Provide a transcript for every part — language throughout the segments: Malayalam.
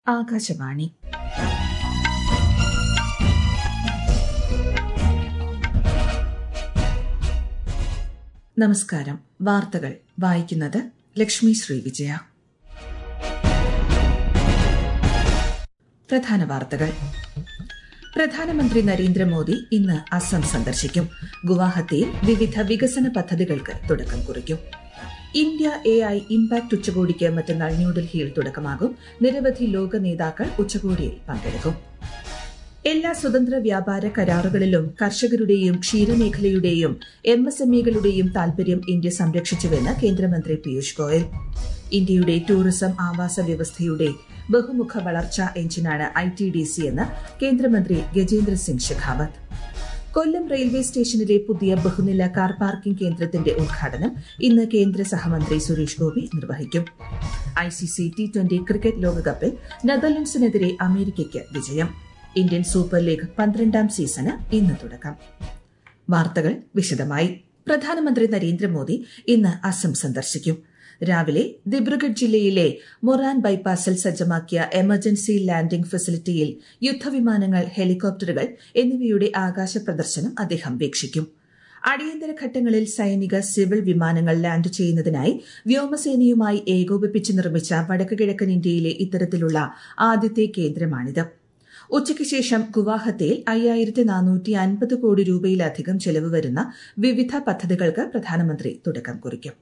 ആകാശവാണി നമസ്കാരം വാർത്തകൾ വായിക്കുന്നത് ലക്ഷ്മി ശ്രീ വിജയ പ്രധാന വാർത്തകൾ പ്രധാനമന്ത്രി നരേന്ദ്രമോദി ഇന്ന് അസം സന്ദർശിക്കും ഗുവാഹത്തിയിൽ വിവിധ വികസന പദ്ധതികൾക്ക് തുടക്കം കുറിക്കും ഇന്ത്യ എ ഐ ഇംപാക്ട് ഉച്ചകോടിക്ക് മറ്റന്നാൾ ന്യൂഡൽഹിയിൽ തുടക്കമാകും നിരവധി ലോക നേതാക്കൾ ഉച്ചകോടിയിൽ പങ്കെടുക്കും എല്ലാ സ്വതന്ത്ര വ്യാപാര കരാറുകളിലും കർഷകരുടെയും ക്ഷീരമേഖലയുടെയും എം എസ് എം ഇകളുടെയും താൽപര്യം ഇന്ത്യ സംരക്ഷിച്ചുവെന്ന് കേന്ദ്രമന്ത്രി പീയൂഷ് ഗോയൽ ഇന്ത്യയുടെ ടൂറിസം ആവാസ വ്യവസ്ഥയുടെ ബഹുമുഖ വളർച്ചാ എഞ്ചിനാണ് ഐ ടി ഡി സി എന്ന് കേന്ദ്രമന്ത്രി ഗജേന്ദ്ര സിംഗ് ഷെഖാവത്ത് കൊല്ലം റെയിൽവേ സ്റ്റേഷനിലെ പുതിയ ബഹുനില കാർ പാർക്കിംഗ് കേന്ദ്രത്തിന്റെ ഉദ്ഘാടനം ഇന്ന് കേന്ദ്ര സഹമന്ത്രി സുരേഷ് ഗോപി നിർവഹിക്കും ഐസിസി ടി ട്വന്റി ക്രിക്കറ്റ് ലോകകപ്പിൽ നെതർലൻഡ്സിനെതിരെ അമേരിക്കയ്ക്ക് വിജയം ഇന്ത്യൻ സൂപ്പർ ലീഗ് പന്ത്രണ്ടാം സീസണ് ഇന്ന് തുടക്കം വാർത്തകൾ വിശദമായി പ്രധാനമന്ത്രി നരേന്ദ്രമോദി ഇന്ന് അസം സന്ദർശിക്കും രാവിലെ ദിബ്രുഗഡ് ജില്ലയിലെ മൊറാൻ ബൈപ്പാസിൽ സജ്ജമാക്കിയ എമർജൻസി ലാൻഡിംഗ് ഫെസിലിറ്റിയിൽ യുദ്ധവിമാനങ്ങൾ ഹെലികോപ്റ്ററുകൾ എന്നിവയുടെ ആകാശ പ്രദർശനം അദ്ദേഹം വീക്ഷിക്കും അടിയന്തര ഘട്ടങ്ങളിൽ സൈനിക സിവിൽ വിമാനങ്ങൾ ലാൻഡ് ചെയ്യുന്നതിനായി വ്യോമസേനയുമായി ഏകോപിപ്പിച്ച് നിർമ്മിച്ച വടക്ക് കിഴക്കൻ ഇന്ത്യയിലെ ഇത്തരത്തിലുള്ള ആദ്യത്തെ കേന്ദ്രമാണിത് ഉച്ചയ്ക്ക് ശേഷം ഗുവാഹത്തിയിൽ അയ്യായിരത്തി നാനൂറ്റി അൻപത് കോടി രൂപയിലധികം ചെലവ് വരുന്ന വിവിധ പദ്ധതികൾക്ക് പ്രധാനമന്ത്രി തുടക്കം കുറിക്കും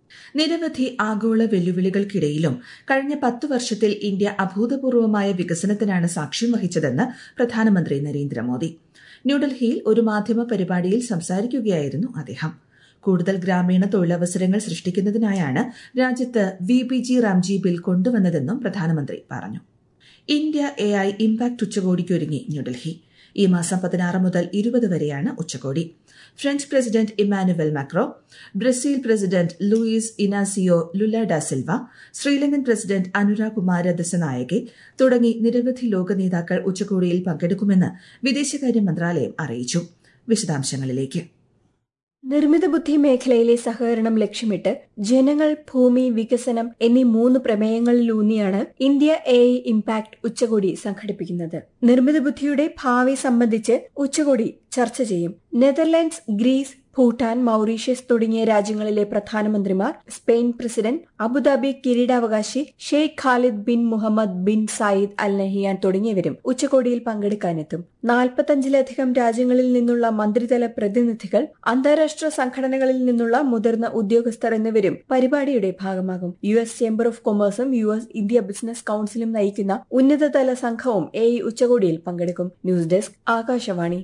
നിരവധി ആഗോള വെല്ലുവിളികൾക്കിടയിലും കഴിഞ്ഞ പത്ത് വർഷത്തിൽ ഇന്ത്യ അഭൂതപൂർവമായ വികസനത്തിനാണ് സാക്ഷ്യം വഹിച്ചതെന്ന് പ്രധാനമന്ത്രി നരേന്ദ്രമോദി ന്യൂഡൽഹിയിൽ ഒരു മാധ്യമ പരിപാടിയിൽ സംസാരിക്കുകയായിരുന്നു അദ്ദേഹം കൂടുതൽ ഗ്രാമീണ തൊഴിലവസരങ്ങൾ സൃഷ്ടിക്കുന്നതിനായാണ് രാജ്യത്ത് V P G Ramji bill കൊണ്ടുവന്നതെന്നും പ്രധാനമന്ത്രി പറഞ്ഞു ഇന്ത്യ എ ഐ ഇംപാക്ട് ഉച്ചകോടിക്കൊരുങ്ങി ന്യൂഡൽഹി ഈ മാസം പതിനാറ് മുതൽ ഇരുപത് വരെയാണ് ഉച്ചകോടി French president Emmanuel Macron Brazil president Luiz Inacio Lula da Silva Sri Lankan president Anura Kumara Dissanayake തുടങ്ങി നിരവധി ലോക നേതാക്കൾ ഉച്ചകോടിയിൽ പങ്കെടുക്കുമെന്ന് വിദേശകാര്യ മന്ത്രാലയം അറിയിച്ചു വിശദാംശങ്ങളിലേക്ക് നിർമ്മിത ബുദ്ധി മേഖലയിലെ സഹകരണം ലക്ഷ്യമിട്ട് ജനങ്ങൾ ഭൂമി വികസനം എന്നീ മൂന്ന് പ്രമേയങ്ങളിലൂന്നിയാണ് ഇന്ത്യ എ ഐ ഇംപാക്ട് ഉച്ചകോടി സംഘടിപ്പിക്കുന്നത് നിർമ്മിത ബുദ്ധിയുടെ ഭാവി സംബന്ധിച്ച് ഉച്ചകോടി ചർച്ച ചെയ്യും നെതർലാൻഡ്സ് ഗ്രീസ് ഭൂട്ടാൻ മൌറീഷ്യസ് തുടങ്ങിയ രാജ്യങ്ങളിലെ പ്രധാനമന്ത്രിമാർ സ്പെയിൻ പ്രസിഡന്റ് അബുദാബി കിരീടാവകാശി Sheikh Khalid bin Mohamed bin Zayed Al Nahyan തുടങ്ങിയവരും ഉച്ചകോടിയിൽ പങ്കെടുക്കാനെത്തും നാൽപ്പത്തഞ്ചിലധികം രാജ്യങ്ങളിൽ നിന്നുള്ള മന്ത്രിതല പ്രതിനിധികൾ അന്താരാഷ്ട്ര സംഘടനകളിൽ നിന്നുള്ള മുതിർന്ന ഉദ്യോഗസ്ഥർ എന്നിവരും പരിപാടിയുടെ ഭാഗമാകും യു എസ് ചേംബർ ഓഫ് കൊമേഴ്സും യു എസ് ഇന്ത്യ ബിസിനസ് കൌൺസിലും നയിക്കുന്ന ഉന്നതതല സംഘവും എ ഉച്ചകോടിയിൽ പങ്കെടുക്കും news desk Akashvani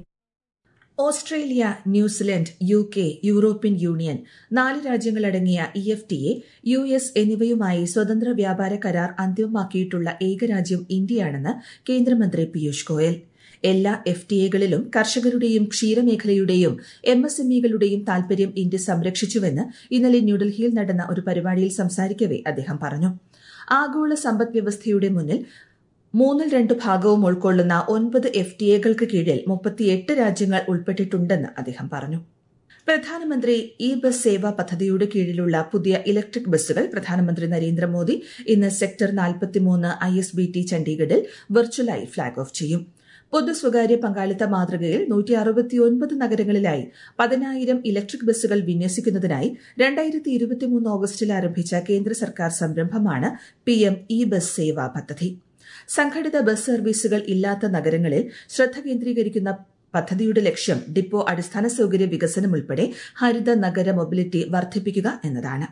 Australia New Zealand U K European union നാല് രാജ്യങ്ങളടങ്ങിയ E F T A U S എന്നിവയുമായി സ്വതന്ത്ര വ്യാപാര കരാർ അന്തിമമാക്കിയിട്ടുള്ള ഏക രാജ്യം ഇന്ത്യയാണെന്ന് കേന്ദ്രമന്ത്രി പീയൂഷ് ഗോയൽ എല്ലാ എഫ് ടി എകളിലും കർഷകരുടെയും ക്ഷീരമേഖലയുടെയും എം എസ് എം ഇകളുടെയും താൽപര്യം ഇന്ത്യ സംരക്ഷിച്ചുവെന്ന് ഇന്നലെ ന്യൂഡൽഹിയിൽ നടന്ന ഒരു പരിപാടിയിൽ സംസാരിക്കവെ അദ്ദേഹം പറഞ്ഞു ആഗോള സമ്പദ് വ്യവസ്ഥയുടെ മുന്നിൽ മൂന്നിൽ രണ്ട് ഭാഗവും ഉൾക്കൊള്ളുന്ന ഒൻപത് എഫ് ടി എകൾക്ക് കീഴിൽ മുപ്പത്തിയെട്ട് രാജ്യങ്ങൾ ഉൾപ്പെട്ടിട്ടുണ്ടെന്ന് അദ്ദേഹം പറഞ്ഞു പ്രധാനമന്ത്രി ഇ ബസ് സേവാ പദ്ധതിയുടെ കീഴിലുള്ള പുതിയ ഇലക്ട്രിക് ബസ്സുകൾ പ്രധാനമന്ത്രി നരേന്ദ്രമോദി ഇന്ന് സെക്ടർ നാൽപ്പത്തിമൂന്ന് ഐ എസ് ബി ടി ചണ്ഡീഗഡിൽ വെർച്വലായി ഫ്ളാഗ് ഓഫ് ചെയ്യും പൊതു സ്വകാര്യ പങ്കാളിത്ത മാതൃകയിൽ നൂറ്റി അറുപത്തിയൊൻപത് നഗരങ്ങളിലായി പതിനായിരം ഇലക്ട്രിക് ബസ്സുകൾ വിന്യസിക്കുന്നതിനായി രണ്ടായിരത്തി ഇരുപത്തിമൂന്ന് ഓഗസ്റ്റിൽ ആരംഭിച്ച കേന്ദ്ര സർക്കാർ സംരംഭമാണ് P M E bus Sewa പദ്ധതി സംഘടിത ബസ് സർവീസുകൾ ഇല്ലാത്ത നഗരങ്ങളിൽ ശ്രദ്ധ കേന്ദ്രീകരിക്കുന്ന പദ്ധതിയുടെ ലക്ഷ്യം ഡിപ്പോ അടിസ്ഥാന സൌകര്യ വികസനം ഉൾപ്പെടെ ഹരിത നഗര മൊബിലിറ്റി വർദ്ധിപ്പിക്കുക എന്നതാണ്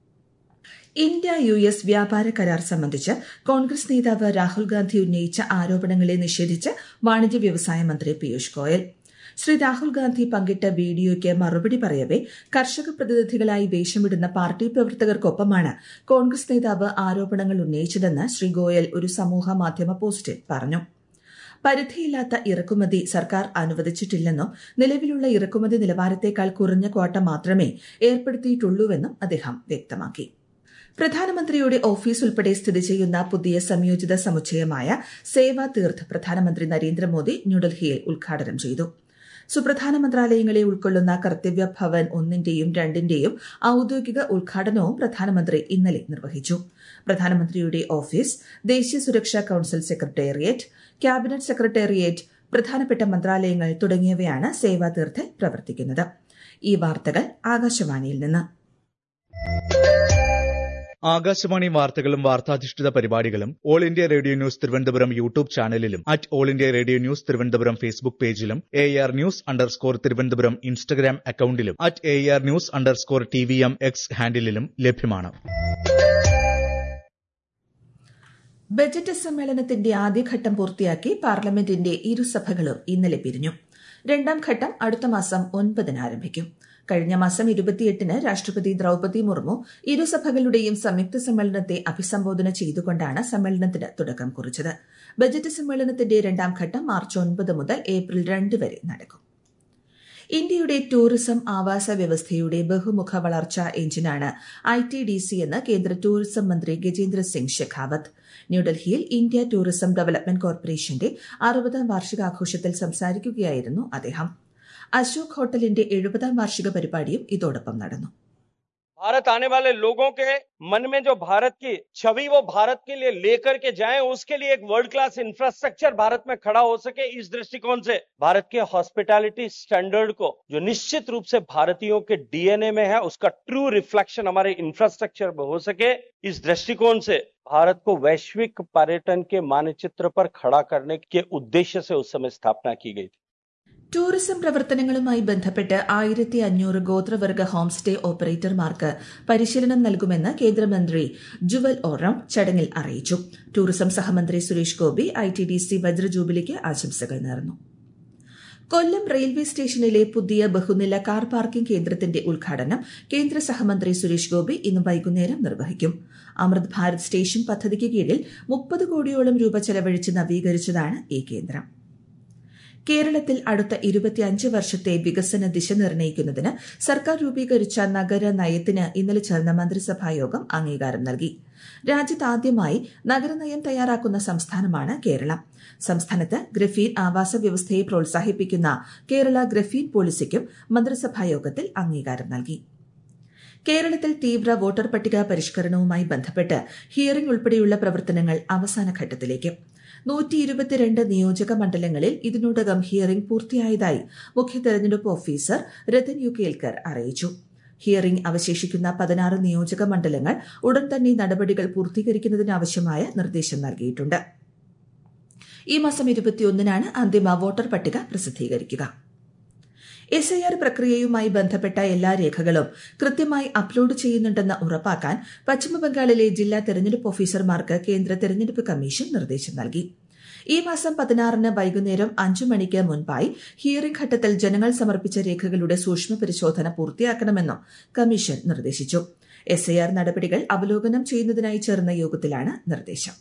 ഇന്ത്യ യു എസ് വ്യാപാര കരാർ സംബന്ധിച്ച് കോൺഗ്രസ് നേതാവ് രാഹുൽ ഗാന്ധി ഉന്നയിച്ച ആരോപണങ്ങളെ നിഷേധിച്ച് വാണിജ്യ വ്യവസായ മന്ത്രി പീയൂഷ് ഗോയൽ ശ്രീ രാഹുൽ ഗാന്ധി പങ്കിട്ട വീഡിയോയ്ക്ക് മറുപടി പറയവെ കർഷക പ്രതിനിധികളായി വേഷമിടുന്ന പാർട്ടി പ്രവർത്തകർക്കൊപ്പമാണ് കോൺഗ്രസ് നേതാവ് ആരോപണങ്ങൾ ഉന്നയിച്ചതെന്ന് ശ്രീ ഗോയൽ ഒരു സമൂഹ മാധ്യമ പോസ്റ്റിൽ പറഞ്ഞു പരിധിയില്ലാത്ത ഇറക്കുമതി സർക്കാർ അനുവദിച്ചിട്ടില്ലെന്നും നിലവിലുള്ള ഇറക്കുമതി നിലവാരത്തേക്കാൾ കുറഞ്ഞ ക്വാട്ട മാത്രമേ ഏർപ്പെടുത്തിയിട്ടുള്ളൂവെന്നും അദ്ദേഹം വ്യക്തമാക്കി പ്രധാനമന്ത്രിയുടെ ഓഫീസ് ഉൾപ്പെടെ സ്ഥിതി ചെയ്യുന്ന പുതിയ സംയോജിത സമുച്ചയമായ സേവാ തീർത്ത് പ്രധാനമന്ത്രി നരേന്ദ്രമോദി ന്യൂഡൽഹിയിൽ ഉദ്ഘാടനം ചെയ്തു സുപ്രധാന മന്ത്രാലയങ്ങളെ ഉൾക്കൊള്ളുന്ന കർത്തവ്യ ഭവൻ ഒന്നിന്റെയും രണ്ടിന്റെയും ഔദ്യോഗിക ഉദ്ഘാടനവും പ്രധാനമന്ത്രി ഇന്നലെ നിർവഹിച്ചു പ്രധാനമന്ത്രിയുടെ ഓഫീസ് ദേശീയ സുരക്ഷാ കൌൺസിൽ സെക്രട്ടേറിയറ്റ് ക്യാബിനറ്റ് സെക്രട്ടേറിയറ്റ് പ്രധാനപ്പെട്ട മന്ത്രാലയങ്ങൾ തുടങ്ങിയവയാണ് സേവാതീർത്ഥിൽ പ്രവർത്തിക്കുന്നത് ഈ വാർത്തകൾ ആകാശവാണിയിൽ നിന്ന് ആകാശവാണി വാർത്തകളും വാർത്താധിഷ്ഠിത പരിപാടികളും all India radio news Thiruvananthapuram YouTube ചാനലിലും at all India radio news Thiruvananthapuram Facebook പേജിലും A R news underscore Thiruvananthapuram Instagram അക്കൌണ്ടിലും at A R news underscore T V M X ഹാൻഡിലും ലഭ്യമാണ് ബജറ്റ് സമ്മേളനത്തിന്റെ ആദ്യഘട്ടം പൂർത്തിയാക്കി പാർലമെന്റിന്റെ ഇരുസഭകളും ഇന്നലെ പിരിഞ്ഞു രണ്ടാം ഘട്ടം അടുത്ത മാസം ഒൻപതിന് ആരംഭിക്കും കഴിഞ്ഞ മാസം ഇരുപത്തിയെട്ടിന് രാഷ്ട്രപതി ദ്രൌപതി മുർമു ഇരുസഭകളുടെയും സംയുക്ത സമ്മേളനത്തെ അഭിസംബോധന ചെയ്തുകൊണ്ടാണ് സമ്മേളനത്തിന് തുടക്കം കുറിച്ചത് ബജറ്റ് സമ്മേളനത്തിന്റെ രണ്ടാം ഘട്ടം മാർച്ച് ഒൻപത് മുതൽ ഏപ്രിൽ രണ്ട് വരെ നടക്കും ഇന്ത്യയുടെ ടൂറിസം ആവാസ വ്യവസ്ഥയുടെ ബഹുമുഖ വളർച്ചാ എഞ്ചിനാണ് ഐ ടി ഡി സി എന്ന് കേന്ദ്ര ടൂറിസം മന്ത്രി ഗജേന്ദ്ര സിംഗ് ഷെഖാവത്ത് ന്യൂഡൽഹിയിൽ ഇന്ത്യ ടൂറിസം ഡെവലപ്മെന്റ് കോർപ്പറേഷന്റെ അറുപതാം വാർഷികാഘോഷത്തിൽ സംസാരിക്കുകയായിരുന്നു അദ്ദേഹം അശോക് ഹോട്ടലിന്റെ എഴുപതാം വാർഷിക പരിപാടിയും ഇതോടൊപ്പം നടന്നു भारत आने वाले लोगों के मन में जो भारत की छवि वो भारत के लिए लेकर के जाएं उसके लिए एक वर्ल्ड क्लास इंफ्रास्ट्रक्चर भारत में खड़ा हो सके इस दृष्टिकोण से भारत के हॉस्पिटैलिटी स्टैंडर्ड को जो निश्चित रूप से भारतीयों के डीएनए में है उसका ट्रू रिफ्लेक्शन हमारे इंफ्रास्ट्रक्चर में हो सके इस दृष्टिकोण से भारत को वैश्विक पर्यटन के मानचित्र पर खड़ा करने के उद्देश्य से उस समय स्थापना की गई थी ടൂറിസം പ്രവർത്തനങ്ങളുമായി ബന്ധപ്പെട്ട് ആയിരത്തി അഞ്ഞൂറ് ഗോത്രവർഗ ഹോം സ്റ്റേ ഓപ്പറേറ്റർമാർക്ക് പരിശീലനം നൽകുമെന്ന് കേന്ദ്രമന്ത്രി ജുവൽ ഓറം ചടങ്ങിൽ അറിയിച്ചു ടൂറിസം സഹമന്ത്രി Suresh Gopi I T D C വജ്രജൂബിലിക്ക് ആശംസകൾ നേർന്നു കൊല്ലം റെയിൽവേ സ്റ്റേഷനിലെ പുതിയ ബഹുനില കാർ പാർക്കിംഗ് കേന്ദ്രത്തിന്റെ ഉദ്ഘാടനം കേന്ദ്ര സഹമന്ത്രി സുരേഷ് ഗോപി ഇന്ന് വൈകുന്നേരം നിർവഹിക്കും അമൃത് ഭാരത് സ്റ്റേഷൻ പദ്ധതിക്ക് കീഴിൽ മുപ്പത് കോടിയോളം രൂപ ചെലവഴിച്ച് നവീകരിച്ചതാണ് ഈ കേന്ദ്രം കേരളത്തിൽ അടുത്ത ഇരുപത്തിയഞ്ച് വർഷത്തെ വികസന ദിശ നിർണ്ണയിക്കുന്നതിന് സർക്കാർ രൂപീകരിച്ച നഗര നയത്തിന് ഇന്നലെ ചേർന്ന മന്ത്രിസഭാ യോഗം അംഗീകാരം നൽകി രാജ്യത്ത് ആദ്യമായി നഗരനയം തയ്യാറാക്കുന്ന സംസ്ഥാനമാണ് കേരളം സംസ്ഥാനത്ത് ഗ്രഫീൻ ആവാസ വ്യവസ്ഥയെ പ്രോത്സാഹിപ്പിക്കുന്ന കേരള ഗ്രഫീൻ പോളിസിക്കും മന്ത്രിസഭാ യോഗത്തിൽ അംഗീകാരം നൽകി കേരളത്തിൽ തീവ്ര വോട്ടർ പട്ടിക പരിഷ്കരണവുമായി ബന്ധപ്പെട്ട് ഹിയറിംഗ് ഉൾപ്പെടെയുള്ള പ്രവർത്തനങ്ങൾ അവസാന ഘട്ടത്തിലേക്ക് നൂറ്റി ഇരുപത്തിരണ്ട് നിയോജക മണ്ഡലങ്ങളിൽ ഇതിനോടകം ഹിയറിംഗ് പൂർത്തിയായതായി മുഖ്യ തെരഞ്ഞെടുപ്പ് ഓഫീസർ രതൻ യു കേൽക്കർ അറിയിച്ചു ഹിയറിംഗ് അവശേഷിക്കുന്ന പതിനാറ് നിയോജക മണ്ഡലങ്ങൾ ഉടൻ തന്നെ നടപടികൾ പൂർത്തീകരിക്കുന്നതിനാവശ്യമായ നിർദ്ദേശം നൽകിയിട്ടുണ്ട് ഈ മാസം ഇരുപത്തിയൊന്നിനാണ് അന്തിമ വോട്ടർ പട്ടിക പ്രസിദ്ധീകരിക്കുക എസ് ഐ ആർ പ്രക്രിയയുമായി ബന്ധപ്പെട്ട എല്ലാ രേഖകളും കൃത്യമായി അപ്ലോഡ് ചെയ്യുന്നുണ്ടെന്ന് ഉറപ്പാക്കാൻ പശ്ചിമബംഗാളിലെ ജില്ലാ തെരഞ്ഞെടുപ്പ് ഓഫീസർമാർക്ക് കേന്ദ്ര തെരഞ്ഞെടുപ്പ് കമ്മീഷൻ നിർദ്ദേശം നൽകി ഈ മാസം പതിനാറിന് വൈകുന്നേരം അഞ്ചു മണിക്ക് മുൻപായി ഹിയറിംഗ് ഘട്ടത്തിൽ ജനങ്ങൾ സമർപ്പിച്ച രേഖകളുടെ സൂക്ഷ്മ പരിശോധന പൂർത്തിയാക്കണമെന്നും കമ്മീഷൻ നിർദ്ദേശിച്ചു എസ് ഐ ആർ നടപടികൾ അവലോകനം ചെയ്യുന്നതിനായി ചേർന്ന യോഗത്തിലാണ് നിർദ്ദേശം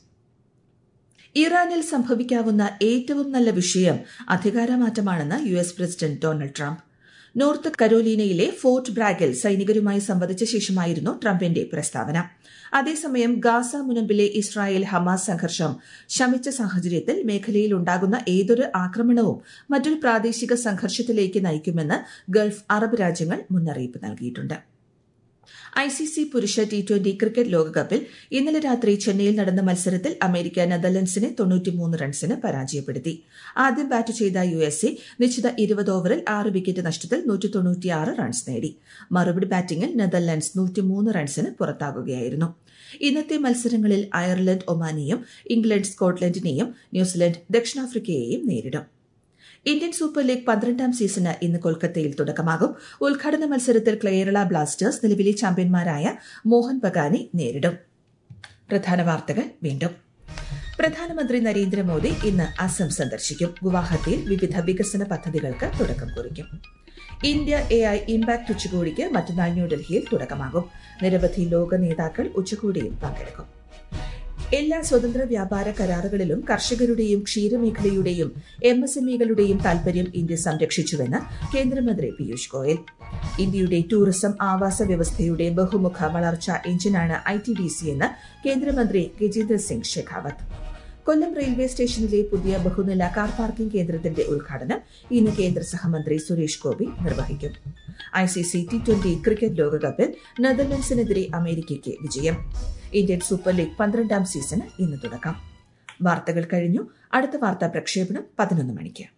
ഇറാനിൽ സംഭവിക്കാവുന്ന ഏറ്റവും നല്ല വിഷയം അധികാരമാറ്റമാണെന്ന് U S president Donald Trump North കരോലീനയിലെ ഫോർട്ട് ബ്രാഗിൽ സൈനികരുമായി സംവദിച്ച ശേഷമായിരുന്നു ട്രംപിന്റെ പ്രസ്താവന അതേസമയം ഗാസ മുനമ്പിലെ ഇസ്രായേൽ ഹമാസ് സംഘർഷം ശമിച്ച സാഹചര്യത്തിൽ മേഖലയിൽ ഉണ്ടാകുന്ന ഏതൊരു ആക്രമണവും മറ്റൊരു പ്രാദേശിക സംഘർഷത്തിലേക്ക് നയിക്കുമെന്ന് ഗൾഫ് അറബ് രാജ്യങ്ങൾ മുന്നറിയിപ്പ് നൽകിയിട്ടുണ്ട് ഐ സി സി പുരുഷ ടി ട്വന്റി ക്രിക്കറ്റ് ലോകകപ്പിൽ ഇന്നലെ രാത്രി ചെന്നൈയിൽ നടന്ന മത്സരത്തിൽ അമേരിക്ക നെതർലൻഡ്സിനെ തൊണ്ണൂറ്റിമൂന്ന് റൺസിന് പരാജയപ്പെടുത്തി ആദ്യം ബാറ്റ് ചെയ്ത യു എസ് എ നിശ്ചിത ഇരുപത് ഓവറിൽ ആറ് വിക്കറ്റ് നഷ്ടത്തിൽ നൂറ്റി തൊണ്ണൂറ്റിയാറ് റൺസ് നേടി മറുപടി ബാറ്റിംഗിൽ നെതർലൻഡ്സ് നൂറ്റിമൂന്ന് റൺസിന് പുറത്താകുകയായിരുന്നു ഇന്നത്തെ മത്സരങ്ങളിൽ അയർലൻഡ് ഒമാനെയും ഇംഗ്ലണ്ട് സ്കോട്ട്ലൻഡിനെയും ന്യൂസിലൻഡ് ദക്ഷിണാഫ്രിക്കയെയും നേരിടും ഇന്ത്യൻ സൂപ്പർ ലീഗ് പന്ത്രണ്ടാം സീസണ് ഇന്ന് കൊൽക്കത്തയിൽ തുടക്കമാകും ഉദ്ഘാടന മത്സരത്തിൽ കേരള ബ്ലാസ്റ്റേഴ്സ് നിലവിലെ ചാമ്പ്യന്മാരായ മോഹൻ ബഗാനെ നേരിടും പ്രധാന വാർത്തകൾ വീണ്ടും പ്രധാനമന്ത്രി നരേന്ദ്രമോദി ഇന്ന് അസം സന്ദർശിക്കും ഗുവാഹത്തിയിൽ വിവിധ വികസന പദ്ധതികൾക്ക് തുടക്കം കുറിക്കും ഇന്ത്യ എ ഐ ഇമ്പാക്ട് ഉച്ചകോടിക്ക് മറ്റന്നാൾ ന്യൂഡൽഹിയിൽ തുടക്കമാകും നിരവധി ലോക നേതാക്കൾ ഉച്ചകോടിയിൽ പങ്കെടുക്കും എല്ലാ സ്വതന്ത്ര വ്യാപാര കരാറുകളിലും കർഷകരുടെയും ക്ഷീരമേഖലയുടെയും എം എസ് എം ഇകളുടെയും താൽപര്യം ഇന്ത്യ സംരക്ഷിച്ചുവെന്ന് കേന്ദ്രമന്ത്രി പീയൂഷ് ഗോയൽ ഇന്ത്യയുടെ ടൂറിസം ആവാസ വ്യവസ്ഥയുടെ ബഹുമുഖ വളർച്ചാ എഞ്ചിനാണ് ഐ ടി ഡി സി എന്ന് കേന്ദ്രമന്ത്രി ഗജേന്ദ്ര സിംഗ് ഷെഖാവത്ത് കൊല്ലം റെയിൽവേ സ്റ്റേഷനിലെ പുതിയ ബഹുനില കാർ പാർക്കിംഗ് കേന്ദ്രത്തിന്റെ ഉദ്ഘാടനം ഇന്ന് കേന്ദ്ര സഹമന്ത്രി സുരേഷ് ഗോപി നിർവഹിക്കും I C C T twenty cricket ലോകകപ്പിൽ നെതർലൻഡ്സിനെതിരെ അമേരിക്കയ്ക്ക് വിജയം ഇന്ത്യൻ സൂപ്പർ ലീഗ് പന്ത്രണ്ടാം സീസണ് ഇന്ന് തുടക്കം വാർത്തകൾ കഴിഞ്ഞു അടുത്ത വാർത്താ പ്രക്ഷേപണം പതിനൊന്ന് മണിക്ക്